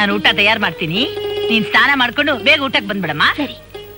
ನಾನು ಊಟ ತಯಾರು ಮಾಡ್ತೀನಿ ನೀನ್ ಸ್ನಾನ ಮಾಡ್ಕೊಂಡು ಬೇಗ ಊಟಕ್ಕೆ ಬಂದ್ಬಿಡಮ್ಮ ಸರಿ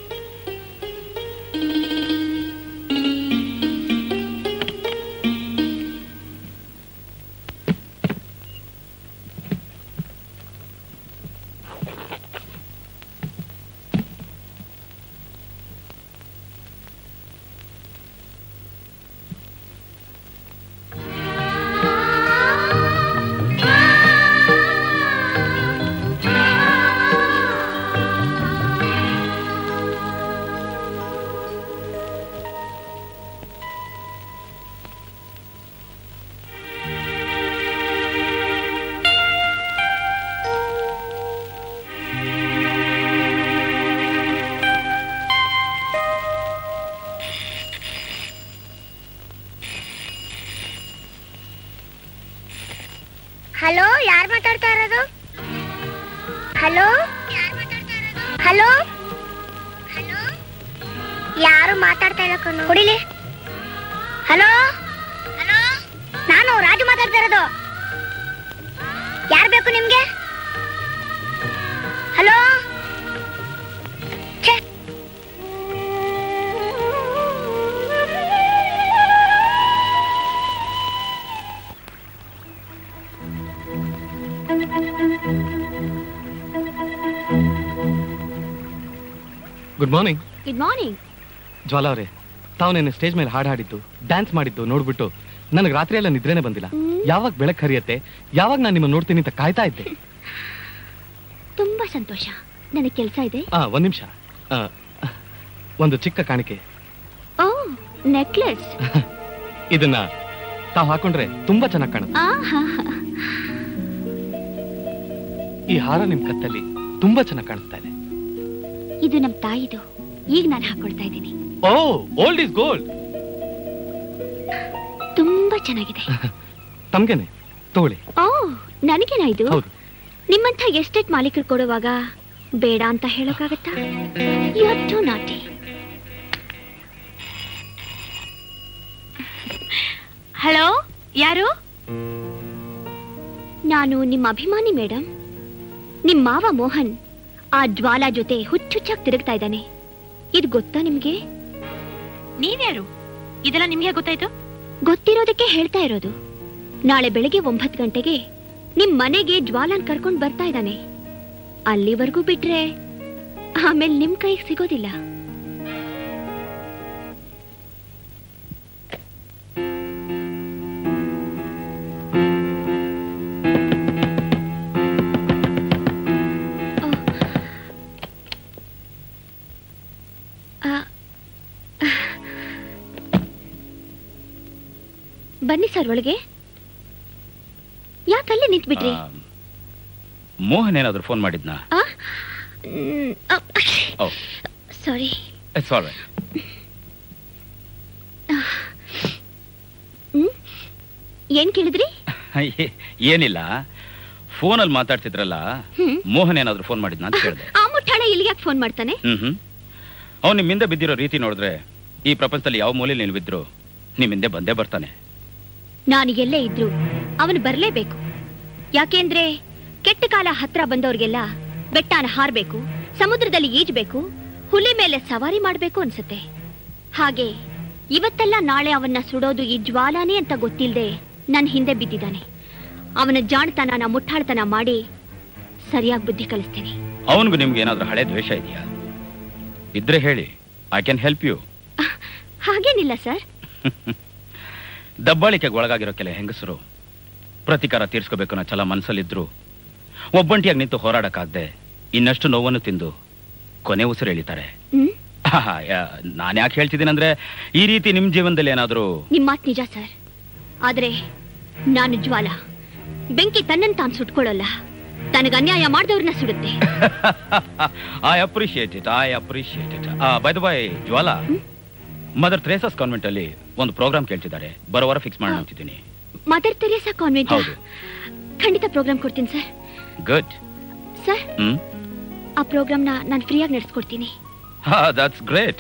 ಹಲೋ ಯಾರು ಮಾತಾಡ್ತಾ ಇರೋದು ಹಲೋ ಹಲೋ ಹಲೋ ಯಾರು ಮಾತಾಡ್ತಾ ಇಲ್ಲ ಕಣ್ಣು ಕೊಡಿಲಿ ಹಲೋ ಹಲೋ ನಾನು ರಾಜು ಮಾತಾಡ್ತಾ ಇರೋದು ಯಾರು ಬೇಕು ನಿಮ್ಗೆ ಹಲೋ ಛೆ. Good morning good morning Jwala ಅವರೇ ತಾವು ನೆನ್ನೆ ಸ್ಟೇಜ್ ಮೇಲೆ ಹಾಡು ಹಾಡಿದ್ದು ಡ್ಯಾನ್ಸ್ ಮಾಡಿದ್ದು ನೋಡ್ಬಿಟ್ಟು ನನಗೆ ರಾತ್ರಿ ಎಲ್ಲ ನಿದ್ರೆನೇ ಬಂದಿಲ್ಲ ಯಾವಾಗ ಬೆಳಕ್ ಹರಿಯತ್ತೆ ಯಾವಾಗ ನಾನು ನಿಮ್ಮನ್ನ ನೋಡ್ತೀನಿ ಅಂತ ಕಾಯ್ತಾ ಇದ್ದೆ ತುಂಬಾ ಸಂತೋಷ ನನಗೆ ಕೆಲಸ ಇದೆ ಆ ಒಂದ್ ನಿಮಿಷ ಒಂದು ಚಿಕ್ಕ ಕಾಣಿಕೆ ಓ ನೆಕ್ಲೆಸ್ ಇದನ್ನ ತಾವು ಹಾಕೊಂಡ್ರೆ ತುಂಬಾ ಚೆನ್ನಾಗಿ ಕಾಣುತ್ತೆ ಆಹಾ ಈ ಹಾರ ನಿಮ್ ಕತ್ತಲ್ಲಿ ತುಂಬಾ ಚೆನ್ನಾಗಿ ಕಾಣಿಸ್ತಾ ಇದೆ ಇದು ನಮ್ ತಾಯಿದು ಈಗ ನಾನು ಹಾಕೊಳ್ತಾ ಇದ್ದೀನಿ ಓ ಓಲ್ಡ್ ಇಸ್ ಗೋಲ್ಡ್ ತುಂಬಾ ಚೆನ್ನಾಗಿದೆ ತಮ್ಗೆನೆ ತಗೊಳ್ಳಿ ಓ ನನಗೇನಾ ಇದು ಹೌದು ನಿಮ್ಮಂಥ ಎಸ್ಟೇಟ್ ಮಾಲೀಕರು ಕೊಡುವಾಗ ಬೇಡ ಅಂತ ಹೇಳೋಕ್ಕಾಗತ್ತಾ you are too naughty hello ಯಾರು ನಾನು ನಿಮ್ಮ ಅಭಿಮಾನಿ ಮೇಡಮ್ ನಿಮ್ ಮಾವ ಮೋಹನ್ ಆ ಜ್ವಾಲಾ ಜೊತೆ ಹುಚ್ಚುಚ್ಚಾಗಿ ತಿರುಗ್ತಾ ಇದ್ದಾನೆ ಇದು ಗೊತ್ತಾ ನಿಮ್ಗೆ ನೀವ್ಯಾರು ಇದೆಲ್ಲ ನಿಮ್ಗೆ ಗೊತ್ತಾಯ್ತು ಗೊತ್ತಿರೋದಕ್ಕೆ ಹೇಳ್ತಾ ಇರೋದು ನಾಳೆ ಬೆಳಗ್ಗೆ ಒಂಬತ್ತು ಗಂಟೆಗೆ ನಿಮ್ ಮನೆಗೆ ಜ್ವಾಲನ್ ಕರ್ಕೊಂಡ್ ಬರ್ತಾ ಇದ್ದಾನೆ ಅಲ್ಲಿವರೆಗೂ ಬಿಟ್ರೆ ಆಮೇಲೆ ನಿಮ್ ಕೈಗೆ ಸಿಗೋದಿಲ್ಲ ಆ, ಬನ್ನಿ ಸರ್ ಒಳಗೆ ಯಾಕಲ್ಲೇ ನಿಂತ್ಬಿಟ್ರಿ ಆ, ಮೋಹನ್ ಏನಾದ್ರು ಫೋನ್ ಮಾಡಿದ್ನಾ ಆ oh sorry it's all right ಏನ್ ಕೇಳಿದ್ರಿ ಏನಿಲ್ಲ ಫೋನಲ್ಲಿ ಮಾತಾಡ್ತಿದ್ರಲ್ಲ ಹ್ಮ್ ಮೋಹನ್ ಏನಾದ್ರು ಫೋನ್ ಮಾಡಿದ್ನಾ ಅಂತ ಕೇಳಿದೆ ಆ ಮುಟ್ಟಾಳ ಇಲ್ಲಿಗೆ ಯಾಕೆ ಫೋನ್ ಮಾಡ್ತಾನೆ ಹ್ಮ್ ಹ್ಮ್ ಅವ್ನು ನಿಮ್ಮಿಂದ ಬಿದ್ದಿರೋ ರೀತಿ ನೋಡಿದ್ರೆ ಈ ಪ್ರಪಂಚದಲ್ಲಿ ಯಾವ ಮೂಲೆಯಲ್ಲಿ ನೀವು ಬಿದ್ರು ನಿಮ್ಮಿಂದೆ ಬಂದೇ ಬರ್ತಾನೆ ನಾನು ಎಲ್ಲೇ ಇದ್ರು ಅವನು ಬರ್ಲೇಬೇಕು ಯಾಕೆಂದ್ರೆ ಕೆಟ್ಟ ಕಾಲ ಹತ್ರ ಬಂದವ್ರಿಗೆಲ್ಲ ಬೆಟ್ಟನ ಹಾರ್ಬೇಕು ಸಮುದ್ರದಲ್ಲಿ ಈಜ್ಬೇಕು ಹುಲಿ ಮೇಲೆ ಸವಾರಿ ಮಾಡ್ಬೇಕು ಅನ್ಸುತ್ತೆ ಹಾಗೆ ಇವತ್ತೆಲ್ಲ ನಾಳೆ ಅವನ್ನ ಸುಡೋದು ಈ ಜ್ವಾಲಾನೇ ಅಂತ ಗೊತ್ತಿಲ್ಲದೆ ನನ್ನ ಹಿಂದೆ ಬಿದ್ದಿದ್ದಾನೆ ಅವನ ಜಾಣತನನ ಮುಟ್ಟಾಳ್ತನ ಮಾಡಿ ಸರಿಯಾಗಿ ಬುದ್ಧಿ ಕಲಿಸ್ತೀನಿ ಅವನಿಗೂ ನಿಮ್ಗೆ ಏನಾದ್ರೂ ಹಳೆ ದ್ವೇಷ ಇದೆಯಾ ಇದ್ರೆ ಹೇಳಿ ಐ ಕ್ಯಾನ್ ಹೆಲ್ಪ್ ಯು ಹಾಗೇನಿಲ್ಲ ಸರ್ ದಬ್ಬಾಳಿಕೆಗೆ ಒಳಗಾಗಿರೋ ಕೆಲ ಹೆಂಗಸರು ಪ್ರತಿಕಾರ ತೀರ್ಸ್ಕೋಬೇಕು ಅನ್ನೋ ಛಲ ಮನಸ್ಸಲ್ಲಿದ್ರು ಒಬ್ಬಂಟಿಯಾಗಿ ನಿಂತು ಹೋರಾಡಕ್ಕಾಗದೆ ಇನ್ನಷ್ಟು ನೋವನ್ನು ತಿಂದು ಕೊನೆ ಉಸಿರು ಎಳಿತಾರೆ ಹ್ಮ್ ನಾನು ಯಾಕೆ ಹೇಳ್ತಿದ್ದೀನಂದ್ರೆ ಈ ರೀತಿ ನಿಮ್ ಜೀವನದಲ್ಲಿ ಏನಾದ್ರೂ ನಿಮ್ ಮಾತ್ ನಿಜ ಸರ್ ಆದ್ರೆ ನಾನು ಜ್ವಾಲ ಬೆಂಕಿ ತನ್ನನ್ನು ತಾನು ಸುಟ್ಕೊಳ್ಳಲ್ಲ ತನಗೆ ಅನ್ಯಾಯ ಮಾಡಿದವ್ರನ್ನ ಸುಡುತ್ತೆ I appreciate it I appreciate it by the by Jwala Mother Teresa's convent ಅಲ್ಲಿ ಒಂದು ಪ್ರೋಗ್ರಾಮ್ ಕೇಳ್ತಿದ್ದಾರೆ ಬರೋ ವಾರ ಫಿಕ್ಸ್ ಮಾಡೋಣ ಅಂತಿದ್ದೀನಿ ಮದರ್ ತೆರೇಸಾ ಕಾನ್ವೆಂಟ್ ಹೌದು ಖಂಡಿತ ಪ್ರೋಗ್ರಾಮ್ ಕೊಡ್ತೀನಿ ಸರ್ ಗುಡ್ ಸರ್ ಹ್ಮ್ ಆ ಪ್ರೋಗ್ರಾಮ್ನ ನಾನು ಫ್ರೀಯಾಗಿ ನಡೆಸ್ಕೊಡ್ತೀನಿ ಹಾ ದಟ್ಸ್ ಗ್ರೇಟ್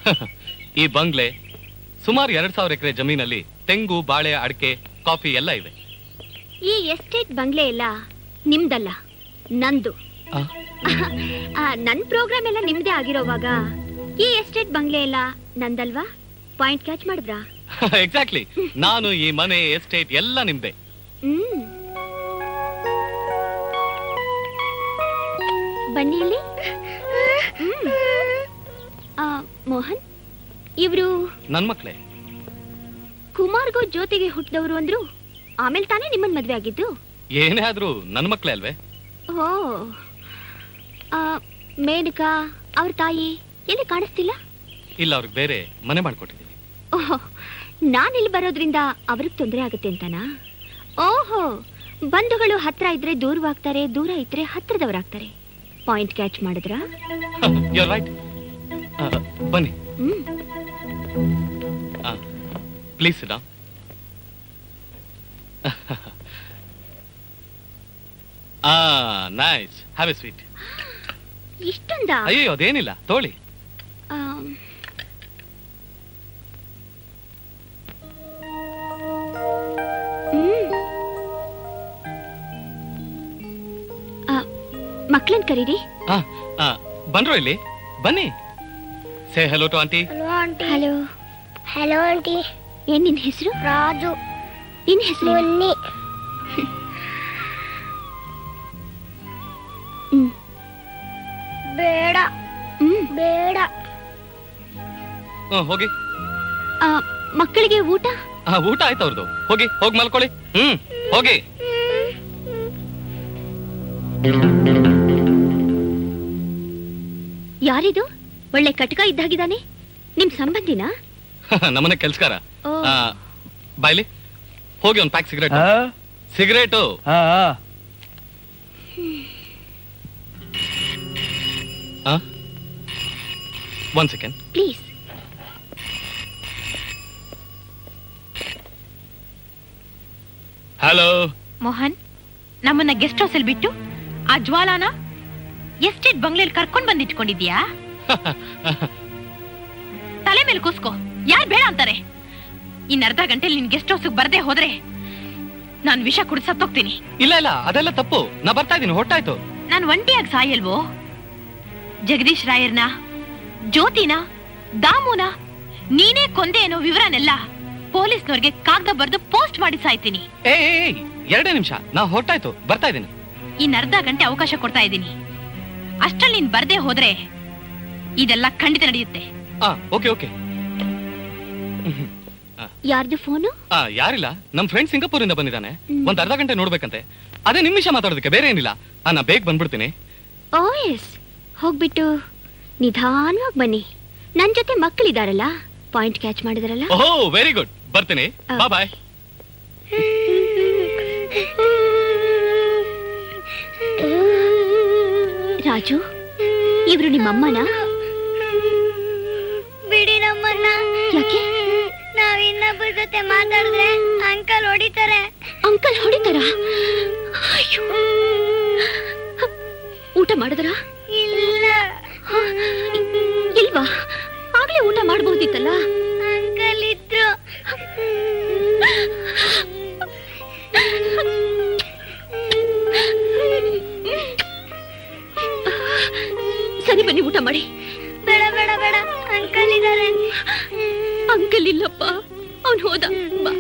ಈ ಬಂಗ್ಲೆ ಸುಮಾರು ಎರಡ್ ಸಾವಿರ ಎಕರೆ ಜಮೀನಲ್ಲಿ ತೆಂಗು ಬಾಳೆ ಅಡಿಕೆ ಕಾಫಿ ಎಲ್ಲ ಇವೆ ಈ ಎಸ್ಟೇಟ್ ಬಂಗ್ಲೆ ಎಲ್ಲ ನಿಮ್ದಲ್ಲ ನಂದು ಆ, ಆ, ನನ್ ಪ್ರೋಗ್ರಾಮ್ ಎಲ್ಲ ನಿಮ್ದೇ ಆಗಿರೋವಾಗ ಈ ಎಸ್ಟೇಟ್ ಬಂಗ್ಲೆ ಎಲ್ಲ ನಂದಲ್ವಾ ಪಾಯಿಂಟ್ ಕ್ಯಾಚ್ ಮಾಡಿದ್ರಾ ಎಕ್ಸಾಕ್ಟ್ಲಿ ನಾನು ಈ ಮನೆ ಎಸ್ಟೇಟ್ ಎಲ್ಲ ನಿಮ್ದೆ ಹ್ಮ್ ಬನ್ನಿ ಇಲ್ಲಿ ಹ್ಮ್. ಆ, ಮೋಹನ್ ಇವ್ರು ನನ್ ಮಕ್ಳೇ ಕುಮಾರ್ಗೂ ಜ್ಯೋತಿಗೆ ಹುಟ್ಟಿದವರು ಅಂದ್ರು ಆಮೇಲೆ ತಾನೇ ನಿಮ್ಮನ್ ಮದ್ವೆ ಆಗಿದ್ದು ಏನೇ ಆದ್ರೂ ನನ್ ಮಕ್ಳೇ ಅಲ್ವೇ ಓ ಆ, ಮೇನಕಾ ಅವ್ರ ತಾಯಿ ಎಲ್ಲಿ ಕಾಣಿಸ್ತಿಲ್ಲ ಇಲ್ಲ ಅವ್ರಿಗೆ ಬೇರೆ ಮನೆ ಮಾಡ್ಕೊಟ್ಟಿದ್ದೀನಿ ಓಹೋ ನಾನ್ ಇಲ್ಲಿ ಬರೋದ್ರಿಂದ ಅವ್ರಿಗೆ ತೊಂದರೆ ಆಗುತ್ತೆ ಅಂತನಾ ಓಹೋ ಬಂಧುಗಳು ಹತ್ರ ಇದ್ರೆ ದೂರವಾಗ್ತಾರೆ ದೂರ ಇದ್ರೆ ಹತ್ರದವರಾಗ್ತಾರೆ ಪಾಯಿಂಟ್ ಕ್ಯಾಚ್ ಮಾಡಿದ್ರಾ ಯು ರೈಟ್ ಬನ್ನಿ ಹ್ಮ್ ಪ್ಲೀಸ್ ಸಿಡಾ ಆ ನೈಸ್ ಹ್ಯಾವ್ ಎ ಸ್ವೀಟ್ ಇಷ್ಟೊಂದಾ ಅಯ್ಯೋ ಅದೇನಿಲ್ಲ ತೋಳಿ ಆಮ್. ಹ್ಮ್. ಆ, ಮಕ್ಳನ್ ಕರೀರಿ ಆ, ಆ, ಬನ್ರೋ ಇಲ್ಲಿ ಬನ್ನಿ say hello to aunty hello aunty hello hello aunty ಏನ್ ನಿನ್ ಹೆಸರು ರಾಜು ನಿನ್ ಹೆಸರು ಮುನ್ನಿ ಹ್ಮ್ ಬೇಡ ಹ್ಮ್ ಬೇಡ ಹ್ಮ್, ಹೋಗಿ ಆ, ಮಕ್ಕಳಿಗೆ ಊಟ ಆ, ಊಟ ಆಯ್ತು ಅವ್ರದ್ದು ಹೋಗಿ ಹೋಗಿ ಮಲ್ಕೊಳ್ಳಿ ಹ್ಮ್ ಹೋಗಿ ಯಾರಿದು ಒಳ್ಳೆ ಕಟಕ ಇದ್ದಾಗಿದ್ದಾನೆ ನಿಮ್ ಸಂಬಂಧಿನಾ ನಮ್ಮನೆ ಕೆಲ್ಸಕಾರ ಓ. ಬಾಯ್ಲಿ ಹೋಗಿ ಒಂದ್ pack cigarette cigarette one second please hello Mohan ನಮ್ಮನ್ನ ಗೆಸ್ಟ್ ಹೌಸ್ ಅಲ್ಲಿ ಬಿಟ್ಟು ಆ ಜ್ವಾಲಾನ ಎಸ್ಟೇಟ್ ಬಂಗ್ಲೆಯಲ್ಲಿ ಕರ್ಕೊಂಡ್ ಬಂದಿಟ್ಕೊಂಡಿದ್ಯಾ ತಲೆ ಮೇಲೆ ಕೂಸ್ಕೋ ಯಾರ್ ಬೇಡ ಅಂತಾರೆ ಇನ್ ಅರ್ಧ ಗಂಟೆಲಿ ನಿನ್ ಗೆಸ್ಟ್ ಹೌಸ್ ಬರ್ದೇ ಹೋದ್ರೆ ನಾನ್ ವಿಷ ಕುಡಿದ್ ಸತ್ತೋಗ್ತೀನಿ ಇಲ್ಲ ಇಲ್ಲ ಅದೆಲ್ಲ ತಪ್ಪು ನಾ ಬರ್ತಾ ಇದ್ದೀನಿ ಹೊಟ್ಟಾಯ್ತು ನಾನ್ ಒಂಟಿಯಾಗಿ ಸಾಯಲ್ವೋ ಜಗದೀಶ್ ರಾಯರ್ನ ಜ್ಯೋತಿನ ದಾಮುನ ನೀನೇ ಕೊಂದೆ ಅನ್ನೋ ವಿವರನೆಲ್ಲ ಪೊಲೀಸ್ನವ್ರಿಗೆ ಕಾಗ್ದ ಬರ್ದು ಪೋಸ್ಟ್ ಮಾಡಿ ಸಾಯ್ತೀನಿ ಏ ಏ, ಏ, ಎರಡೇ ನಿಮಿಷ ನಾ ಹೊಟ್ಟಾಯ್ತು ಬರ್ತಾ ಇದ್ದೀನಿ ಇನ್ ಅರ್ಧ ಗಂಟೆ ಅವಕಾಶ ಕೊಡ್ತಾ ಇದ್ದೀನಿ ಅಷ್ಟ್ರಲ್ಲಿ ನೀನ್ ಬರ್ದೇ ಹೋದ್ರೆ ಇದೆಲ್ಲ ಖಂಡಿತ ನಡೆಯುತ್ತೆ ಆ ಓಕೆ ಓಕೆ ಯಾರ್ದು ಫೋನು ಆ ಯಾರಿಲ್ಲ ನಮ್ ಫ್ರೆಂಡ್ ಸಿಂಗಾಪುರ್ ಇಂದ ಬಂದಿದ್ದಾನೆ ಹ್ಮ್. ಒಂದ್ ಅರ್ಧ ಗಂಟೆ ನೋಡ್ಬೇಕಂತೆ ಅದೇ ನಿಮಿಷ ಮಾತಾಡೋದಕ್ಕೆ ಬೇರೆ ಏನಿಲ್ಲ ಆ ನಾ ಬೇಗ ಬಂದ್ಬಿಡ್ತೀನಿ ಓ ಎಸ್ ಹೋಗ್ಬಿಟ್ಟು ನಿಧಾನವಾಗಿ ಬನ್ನಿ ನನ್ ಜೊತೆ ಮಕ್ಕಳಿದಾರಲ್ಲ ಪಾಯಿಂಟ್ ಕ್ಯಾಚ್ ಮಾಡಿದ್ರಲ್ಲ ಓಹೋ ವೆರಿ ಗುಡ್ ಬರ್ತೀನಿ ಆ. ಬಾ ಬಾಯ್ ರಾಜು ಇವ್ರು ನಿಮ್ಮಮ್ಮನ ಬಿಡಿ ನಮ್ಮನ್ನ ಯಾಕೆ ನಾವ್ ಇನ್ನೊಬ್ಬರ ಜೊತೆ ಮಾತಾಡಿದ್ರೆ ಅಂಕಲ್ ಹೊಡಿತಾರೆ ಅಂಕಲ್ ಹೊಡಿತಾರ ಅಯ್ಯೋ ಊಟ ಮಾಡಿದ್ರ ಇಲ್ಲ ಇಲ್ವಾ ಆಗ್ಲೇ ಊಟ ಮಾಡ್ಬೋದಿತ್ತಲ್ಲ ಅಂಕಲ್ ಇದ್ರು ಸರಿ ಬನ್ನಿ ಊಟ ಮಾಡಿ ಬೇಡ ಬೇಡ ಬೇಡ ಅಂಕಲ್ ಇದಾರೆ ಅಂಕಲ್ ಇಲ್ಲಪ್ಪ ಅವನ್ ಹೋದ ಬಾ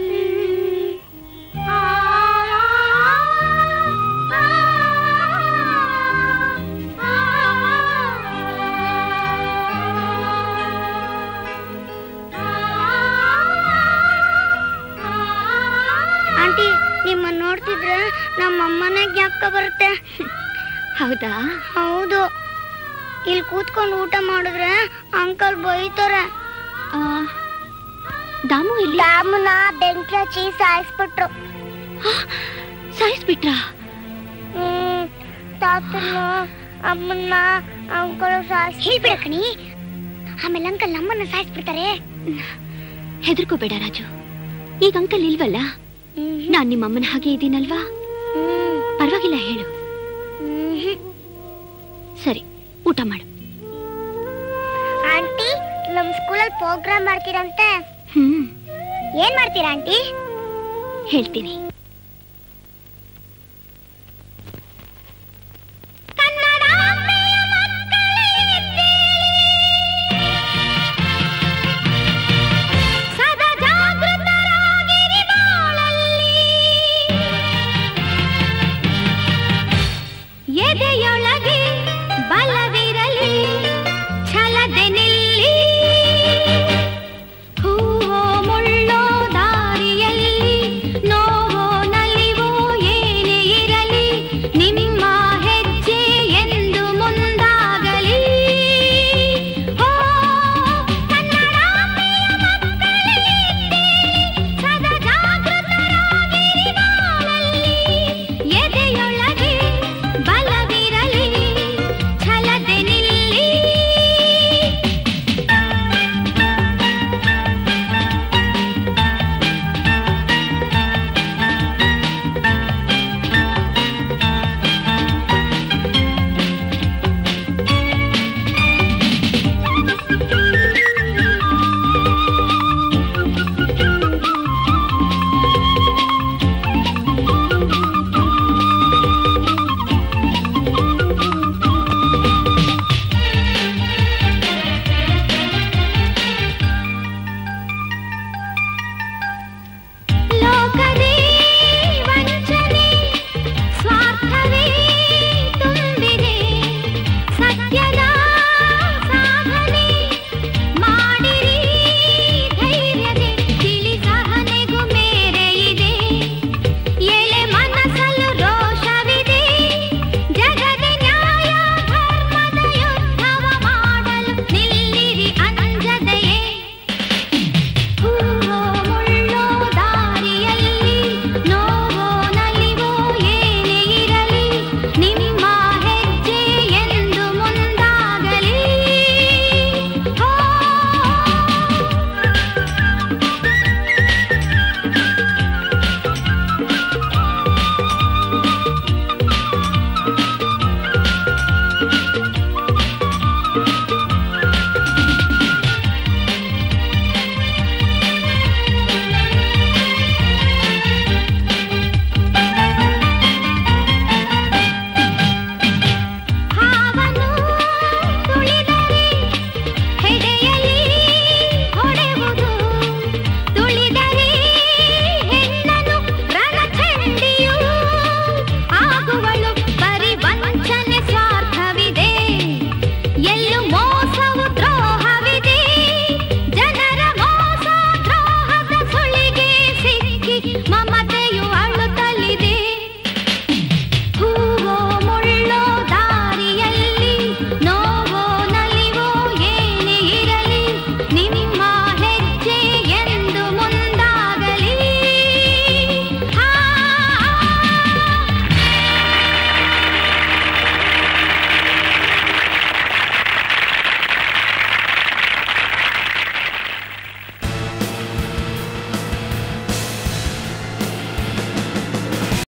ಆಂಟಿ ನಿಮ್ಮನ್ನ ನೋಡ್ತಿದ್ರೆ ನಮ್ಮ ಅಮ್ಮನ ಜ್ಞಾಪಕ ಬರುತ್ತೆ ಹೌದಾ ಹೌದು ಇಲ್ಲಿ ಕೂತ್ಕೊಂಡು ಊಟ ಮಾಡಿದ್ರೆ ಅಂಕಲ್ ಬೈತಾರೆ ಆ, ದಾಮು ಎಲ್ಲಿ ದಾಮನ ಬೆಂಕಿ ಹಚ್ಚಿ ಸಾಯಿಸ್ಬಿಟ್ರು ಸಾಯಿಸ್ಬಿಟ್ರಾ ಹ್ಮ್ ತಾತನ್ನ ಅಮ್ಮನ್ನ ಅಂಕಲ್ ಸಾಯಿಸ್ ಹೇಳ್ಬಿಡಕಣಿ ಆಮೇಲೆ ಅಂಕಲ್ ನಮ್ಮನ್ನ ಸಾಯಿಸ್ಬಿಡ್ತಾರೆ ಹೆದರ್ಕೋಬೇಡ ರಾಜು ಈಗ ಅಂಕಲ್ ಇಲ್ವಲ್ಲ ನಾನ್ ನಿಮ್ಮಮ್ಮನ ಹಾಗೆ ಇದ್ದೀನಲ್ವಾ ಪರವಾಗಿಲ್ಲ ಹೇಳು ಸರಿ ಊಟ ಮಾಡು ಆಂಟಿ ನಮ್ಮ ನಮ್ ಸ್ಕೂಲಲ್ಲಿ ಪ್ರೋಗ್ರಾಮ್ ಮಾಡ್ತೀರಂತೆ ಹ್ಮ್ ಏನ್ ಮಾಡ್ತೀರಾ ಆಂಟಿ ಹೇಳ್ತೀನಿ ಎದೆಯೊಳಗೆ ಬಲವೇ